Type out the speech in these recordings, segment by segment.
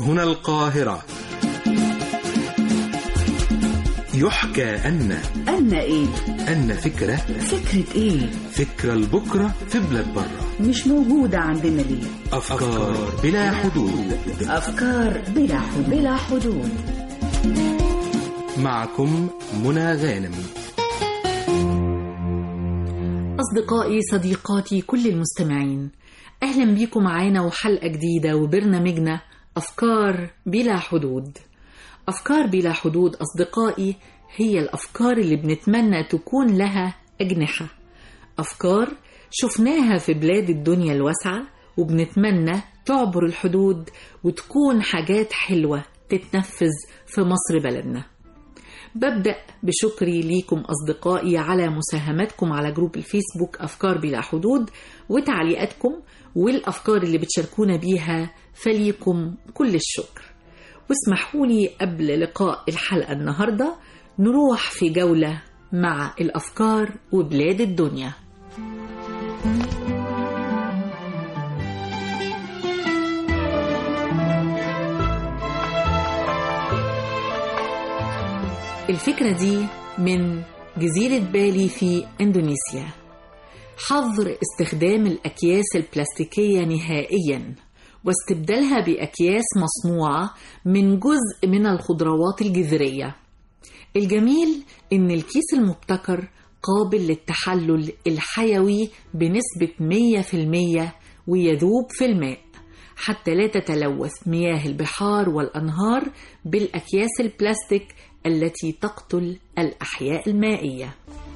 هنا القاهرة يحكى أن أن إيه؟ أن فكرة فكرة إيه؟ فكرة لبكرة في بلاد برة مش موجودة عندنا ليه؟ أفكار بلا حدود أفكار بلا حدود بلا حدود معكم منى غانم أصدقائي صديقاتي كل المستمعين أهلا بيكم معانا وحلقة جديدة وبرنامجنا أفكار بلا حدود أفكار بلا حدود أصدقائي هي الأفكار اللي بنتمنى تكون لها أجنحة أفكار شفناها في بلاد الدنيا الواسعة وبنتمنى تعبر الحدود وتكون حاجات حلوة تتنفذ في مصر بلدنا ببدأ بشكري ليكم أصدقائي على مساهمتكم على جروب الفيسبوك أفكار بلا حدود وتعليقاتكم والأفكار اللي بتشاركونا بيها فليكم كل الشكر واسمحوا لي قبل لقاء الحلقة النهاردة نروح في جولة مع الأفكار وبلاد الدنيا الفكرة دي من جزيرة بالي في إندونيسيا حظر استخدام الأكياس البلاستيكية نهائياً واستبدالها بأكياس مصنوعة من جزء من الخضروات الجذرية الجميل إن الكيس المبتكر قابل للتحلل الحيوي بنسبة 100% ويذوب في الماء حتى لا تتلوث مياه البحار والأنهار بالأكياس البلاستيك التي تقتل الأحياء المائية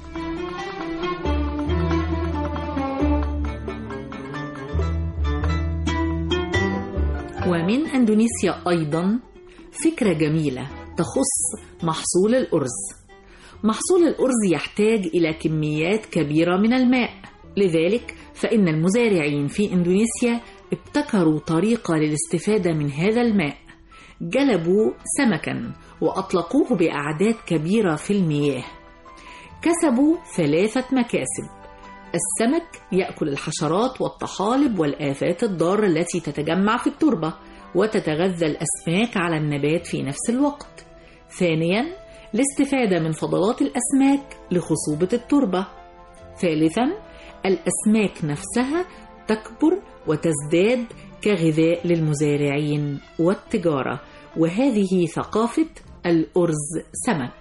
ومن أندونيسيا أيضا فكرة جميلة تخص محصول الأرز محصول الأرز يحتاج إلى كميات كبيرة من الماء لذلك فإن المزارعين في إندونيسيا ابتكروا طريقة للاستفادة من هذا الماء جلبوا سمكا وأطلقوه بأعداد كبيرة في المياه كسبوا ثلاثة مكاسب السمك يأكل الحشرات والطحالب والآفات الضارة التي تتجمع في التربة وتتغذى الأسماك على النبات في نفس الوقت ثانيا الاستفادة من فضلات الأسماك لخصوبة التربة ثالثا الأسماك نفسها تكبر وتزداد كغذاء للمزارعين والتجارة وهذه ثقافة الأرز سمك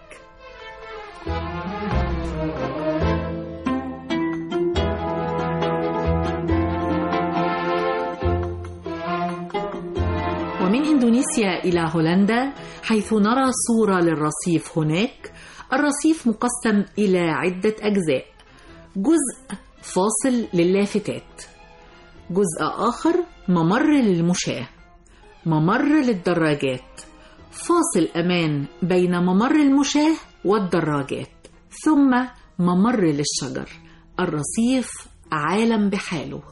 ومن إندونيسيا إلى هولندا حيث نرى صورة للرصيف هناك الرصيف مقسم إلى عدة أجزاء جزء فاصل للافتات جزء آخر ممر للمشاة ممر للدراجات فاصل أمان بين ممر المشاة والدراجات ثم ممر للشجر الرصيف عالم بحاله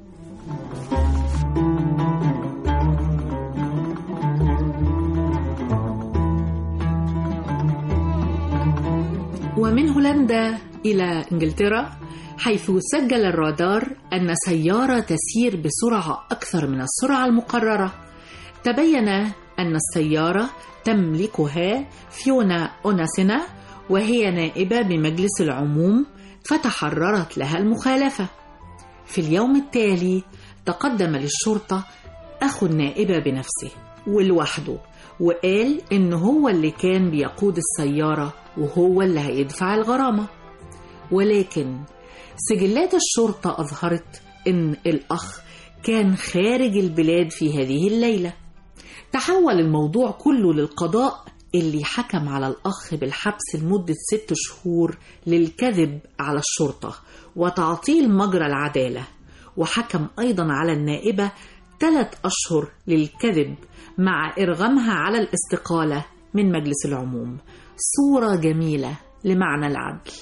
ومن هولندا إلى إنجلترا حيث سجل الرادار أن سيارة تسير بسرعة أكثر من السرعة المقررة تبين أن السيارة تملكها فيونا أوناسينا وهي نائبة بمجلس العموم فتحررت لها المخالفة في اليوم التالي تقدم للشرطة أخو النائبة بنفسه ولوحده وقال إن هو اللي كان بيقود السيارة وهو اللي هيدفع الغرامة ولكن سجلات الشرطة أظهرت إن الأخ كان خارج البلاد في هذه الليلة تحول الموضوع كله للقضاء اللي حكم على الأخ بالحبس لمدة ست شهور للكذب على الشرطة وتعطيل مجرى العدالة وحكم أيضا على النائبة ثلاث أشهر للكذب مع إرغامها على الاستقالة من مجلس العموم صورة جميلة لمعنى العدل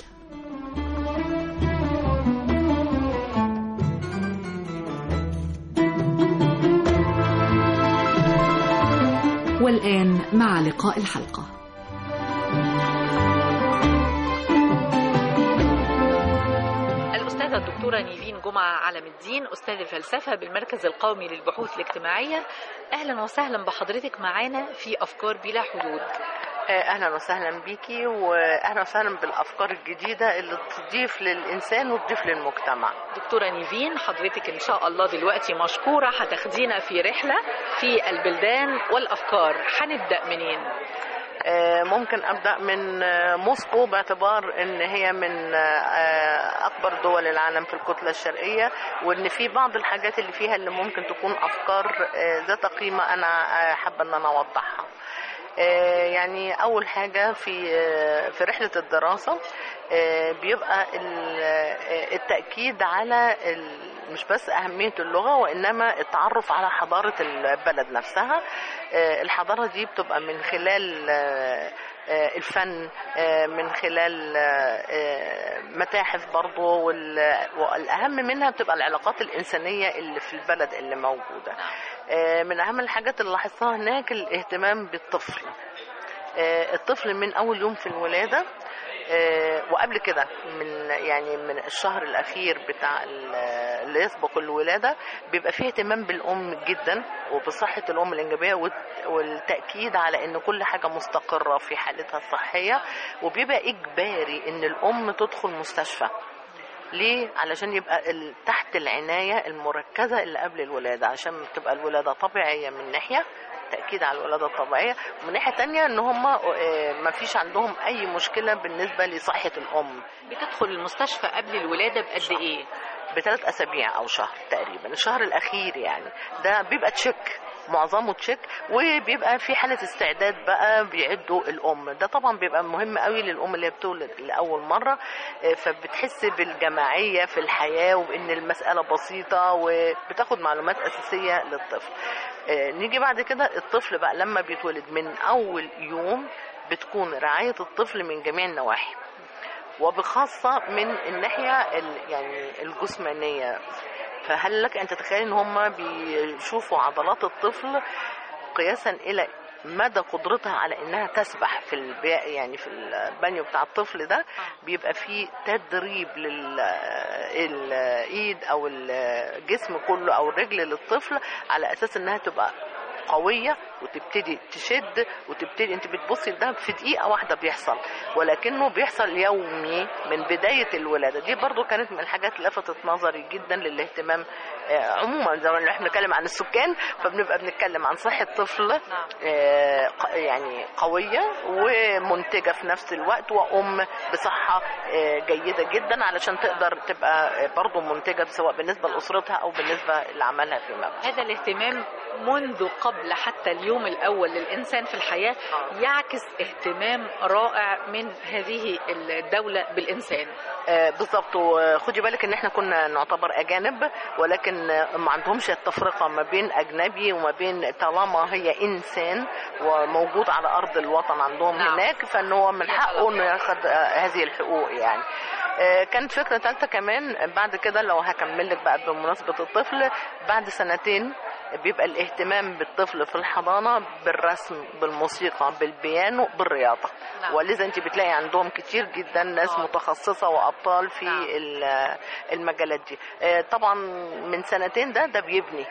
والآن مع لقاء الحلقة الأستاذة دكتورة نيفين جمعة علم الدين أستاذ الفلسفة بالمركز القومي للبحوث الاجتماعية أهلا وسهلا بحضرتك معانا في أفكار بلا حدود اهلا وسهلا بيكي واهلا وسهلا بالافكار الجديده اللي تضيف للانسان وتضيف للمجتمع دكتورة نيفين حضرتك إن شاء الله دلوقتي مشكورة هتاخدينا في رحلة في البلدان والأفكار هنبدأ منين؟ آه، ممكن ابدا من آه، موسكو باعتبار ان هي من آه، اكبر دول العالم في الكتله الشرقيه وان في بعض الحاجات اللي فيها اللي ممكن تكون افكار آه، ذات قيمه انا آه، حابه ان انا اوضحها آه، يعني اول حاجه في آه، في رحله الدراسه آه، بيبقى ال- آه، التاكيد على ال- مش بس اهميه اللغه وانما التعرف على حضاره البلد نفسها آه، الحضاره دي بتبقى من خلال آه، آه، الفن آه، من خلال آه، آه، متاحف برضه وال- والاهم منها بتبقى العلاقات الانسانيه اللي في البلد اللي موجوده آه، من اهم الحاجات اللي لاحظتها هناك الاهتمام بالطفل آه، الطفل من اول يوم في الولاده آه، وقبل كده من يعني من الشهر الاخير بتاع ال- اللي يسبق الولاده بيبقى فيه اهتمام بالام جدا وبصحه الام الانجابيه والت- والتاكيد على ان كل حاجه مستقره في حالتها الصحيه وبيبقى اجباري ان الام تدخل مستشفى ليه؟ علشان يبقى ال- تحت العناية المركزة اللي قبل الولادة عشان تبقى الولادة طبيعية من ناحية تأكيد على الولادة الطبيعية ومن ناحية تانية ان هم ما فيش عندهم اي مشكلة بالنسبة لصحة الام بتدخل المستشفى قبل الولادة بقد إيه؟ بثلاث اسابيع او شهر تقريبا الشهر الاخير يعني ده بيبقى تشيك معظمه تشيك وبيبقى في حاله استعداد بقى بيعدوا الام ده طبعا بيبقى مهم قوي للام اللي هي بتولد لاول مره آه، فبتحس بالجماعيه في الحياه وان المساله بسيطه وبتاخد معلومات اساسيه للطفل آه، نيجي بعد كده الطفل بقى لما بيتولد من اول يوم بتكون رعايه الطفل من جميع النواحي وبخاصة من الناحية ال- يعني الجسمانية فهل لك أن تتخيل أن هم بيشوفوا عضلات الطفل قياسا إلى مدى قدرتها على انها تسبح في البي... يعني في البانيو بتاع الطفل ده بيبقى فيه تدريب للايد او الجسم كله او الرجل للطفل على اساس انها تبقى قوية وتبتدي تشد وتبتدي انت بتبصي ده في دقيقة واحدة بيحصل ولكنه بيحصل يومي من بداية الولادة دي برضو كانت من الحاجات اللي لفتت نظري جدا للاهتمام آه، عموما زي ما احنا بنتكلم عن السكان فبنبقى بنتكلم عن صحة طفل آه، ق- يعني قوية ومنتجة في نفس الوقت وأم بصحة آه، جيدة جدا علشان تقدر تبقى آه، برضو منتجة سواء بالنسبة لأسرتها أو بالنسبة لعملها فيما بعد هذا الاهتمام منذ قبل حتى اليوم الأول للإنسان في الحياة يعكس اهتمام رائع من هذه الدولة بالإنسان آه، بالظبط وخدي بالك ان احنا كنا نعتبر اجانب ولكن آه، ما عندهمش التفرقه ما بين اجنبي وما بين طالما هي انسان وموجود على ارض الوطن عندهم نعم. هناك فان هو من حقه انه ياخد آه، هذه الحقوق يعني آه، كانت فكرة ثالثة كمان بعد كده لو هكمل لك بقى بمناسبة الطفل بعد سنتين بيبقى الاهتمام بالطفل في الحضانة بالرسم بالموسيقى بالبيانو بالرياضة نعم. ولذا انت بتلاقي عندهم كتير جدا ناس آه. متخصصة وأبطال في نعم. ال- المجالات دي آه، طبعا من سنتين ده ده بيبني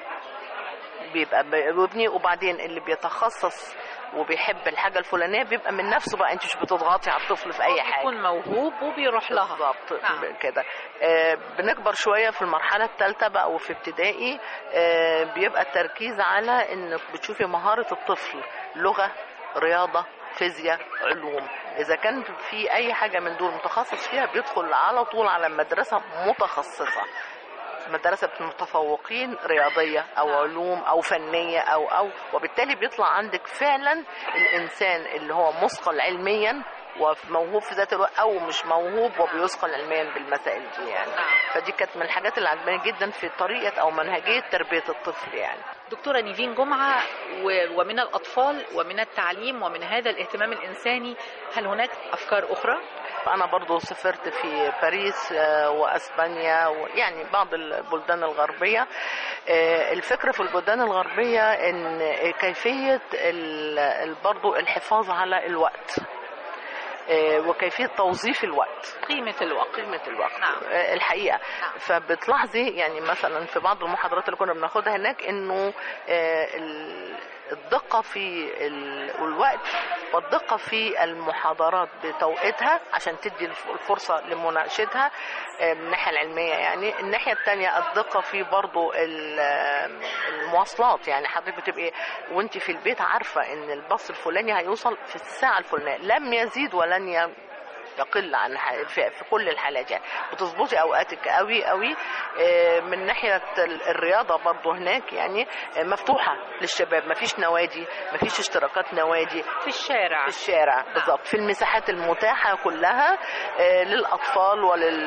بيبقى بيبني وبعدين اللي بيتخصص وبيحب الحاجة الفلانية بيبقى من نفسه بقى انت مش بتضغطي على الطفل في أي حاجة يكون موهوب وبيروح لها بالظبط نعم. كده آه، بنكبر شويه في المرحله الثالثه بقى وفي ابتدائي آه، بيبقى التركيز على انك بتشوفي مهاره الطفل لغه رياضه فيزياء علوم اذا كان في اي حاجه من دول متخصص فيها بيدخل على طول على مدرسه متخصصه مدرسة متفوقين رياضية أو علوم أو فنية أو أو وبالتالي بيطلع عندك فعلا الإنسان اللي هو مثقل علميا وموهوب في ذات الوقت أو مش موهوب وبيثقل علميا بالمسائل دي يعني فدي كانت من الحاجات اللي عجباني جدا في طريقة أو منهجية تربية الطفل يعني دكتورة نيفين جمعة و- ومن الأطفال ومن التعليم ومن هذا الاهتمام الإنساني هل هناك أفكار أخرى؟ فأنا برضو سافرت في باريس آه، وأسبانيا ويعني بعض البلدان الغربية آه، الفكرة في البلدان الغربية إن كيفية ال- ال- برضو الحفاظ على الوقت آه، وكيفيه توظيف الوقت قيمة الوقت قيمة الوقت نعم. آه، الحقيقة نعم. فبتلاحظي يعني مثلا في بعض المحاضرات اللي كنا بناخدها هناك انه آه، ال- الدقة في ال- الوقت والدقة في المحاضرات بتوقيتها عشان تدي الف- الفرصة لمناقشتها آه، من الناحية العلمية يعني الناحية التانية الدقة في برضو ال- المواصلات يعني حضرتك بتبقي وانت في البيت عارفة ان الباص الفلاني هيوصل في الساعة الفلانية لم يزيد ولن ي... يقل عن ح- في, في كل الحالات يعني بتظبطي اوقاتك قوي قوي آه، من ناحيه ال- الرياضه برضو هناك يعني آه، مفتوحه للشباب مفيش نوادي مفيش اشتراكات نوادي في الشارع في الشارع بالظبط في المساحات المتاحة كلها آه، للأطفال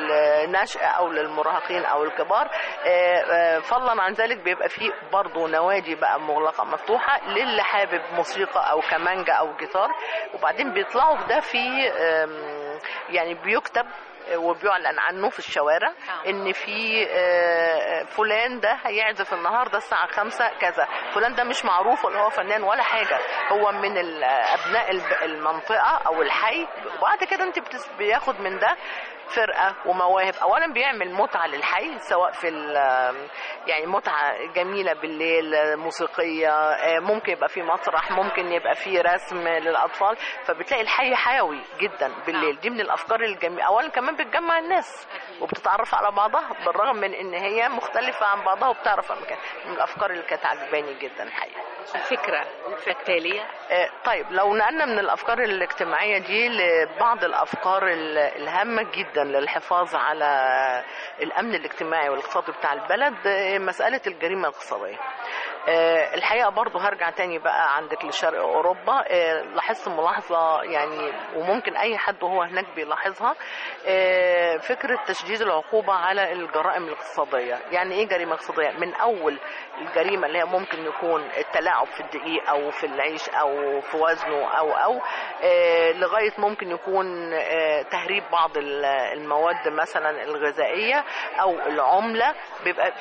وللنشأ أو للمراهقين أو الكبار آه، آه، فضلا عن ذلك بيبقى في برضه نوادي بقى مغلقة مفتوحة للي حابب موسيقى أو كمانجا أو جيتار وبعدين بيطلعوا ده في آم، يعني بيكتب وبيعلن عنه في الشوارع آه. ان في آه، فلان ده هيعزف النهارده الساعه خمسة كذا فلان ده مش معروف ولا هو فنان ولا حاجه هو من ال- ابناء الب- المنطقه او الحي وبعد كده انت بتس- بياخد من ده فرقه ومواهب اولا بيعمل متعه للحي سواء في ال- يعني متعه جميله بالليل موسيقيه آه، ممكن يبقى في مسرح ممكن يبقى في رسم للاطفال فبتلاقي الحي حيوي جدا بالليل دي من الافكار الجميله اولا كمان بتجمع الناس وبتتعرف على بعضها بالرغم من ان هي مختلفه عن بعضها وبتعرف اماكن من الافكار اللي كانت عجباني جدا الحقيقه الفكرة التالية آه، طيب لو نقلنا من الافكار الاجتماعيه دي لبعض الافكار ال- الهامه جدا للحفاظ على الامن الاجتماعي والاقتصادي بتاع البلد آه، مساله الجريمه الاقتصاديه آه، الحقيقه برضو هرجع تاني بقى عندك لشرق اوروبا آه، لاحظت ملاحظه يعني وممكن اي حد وهو هناك بيلاحظها آه، فكره تشديد العقوبه على الجرائم الاقتصاديه يعني ايه جريمه اقتصاديه من اول الجريمه اللي هي ممكن يكون التلاعب في الدقيق او في العيش او في وزنه او او آه، لغايه ممكن يكون آه، تهريب بعض ال- المواد مثلا الغذائيه او العمله بيبقى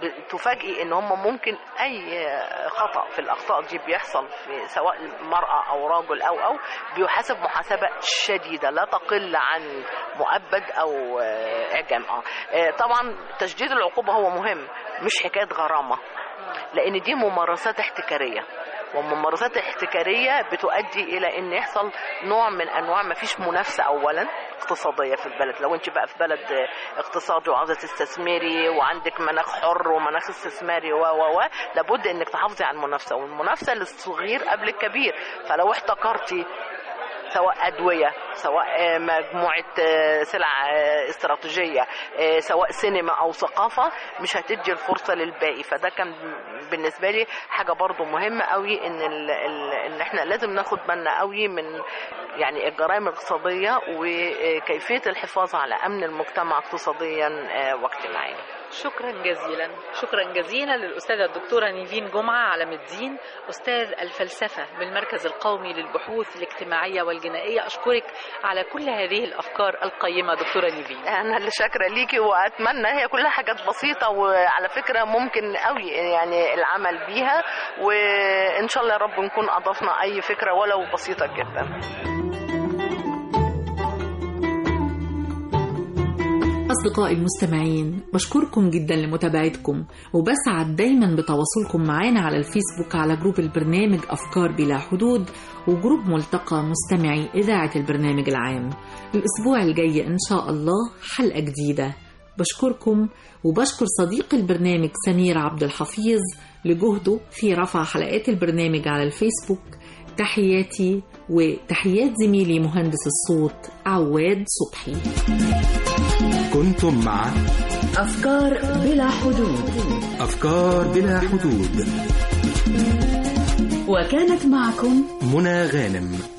تفاجئي ان هم ممكن اي خطا في الاخطاء دي بيحصل في سواء مراه او رجل او او بيحاسب محاسبه شديده لا تقل عن مؤبد او آه، اعجام اه آه، طبعا تشديد العقوبه هو مهم مش حكايه غرامه لان دي ممارسات احتكاريه وممارسات احتكاريه بتؤدي الى ان يحصل نوع من انواع ما فيش منافسه اولا اقتصاديه في البلد لو انت بقى في بلد اقتصادي وعاوزه تستثمري وعندك مناخ حر ومناخ استثماري و و و لابد انك تحافظي على المنافسه والمنافسه للصغير قبل الكبير فلو احتكرتي سواء أدوية سواء آه، مجموعة آه، سلع آه، استراتيجية آه، سواء سينما أو ثقافة مش هتدي الفرصة للباقي فده كان بالنسبة لي حاجة برضو مهمة قوي إن ال ال إن إحنا لازم ناخد بالنا قوي من يعني الجرائم الاقتصادية وكيفية الحفاظ على أمن المجتمع اقتصاديا آه، واجتماعيا شكرا جزيلا شكرا جزيلا للأستاذة الدكتورة نيفين جمعة علم الدين أستاذ الفلسفة بالمركز القومي للبحوث الاجتماعية والجنائية أشكرك على كل هذه الأفكار القيمة دكتورة نيفين انا اللي شاكره ليكي واتمنى هي كلها حاجات بسيطه وعلى فكره ممكن قوي يعني العمل بيها وان شاء الله يا رب نكون اضفنا اي فكره ولو بسيطه جدا أصدقائي المستمعين بشكركم جدا لمتابعتكم وبسعد دايما بتواصلكم معانا على الفيسبوك على جروب البرنامج أفكار بلا حدود وجروب ملتقى مستمعي إذاعة البرنامج العام الأسبوع الجاي إن شاء الله حلقة جديدة بشكركم وبشكر صديق البرنامج سمير عبد الحفيظ لجهده في رفع حلقات البرنامج على الفيسبوك تحياتي وتحيات زميلي مهندس الصوت عواد صبحي كنتم مع أفكار بلا حدود أفكار بلا حدود وكانت معكم منى غانم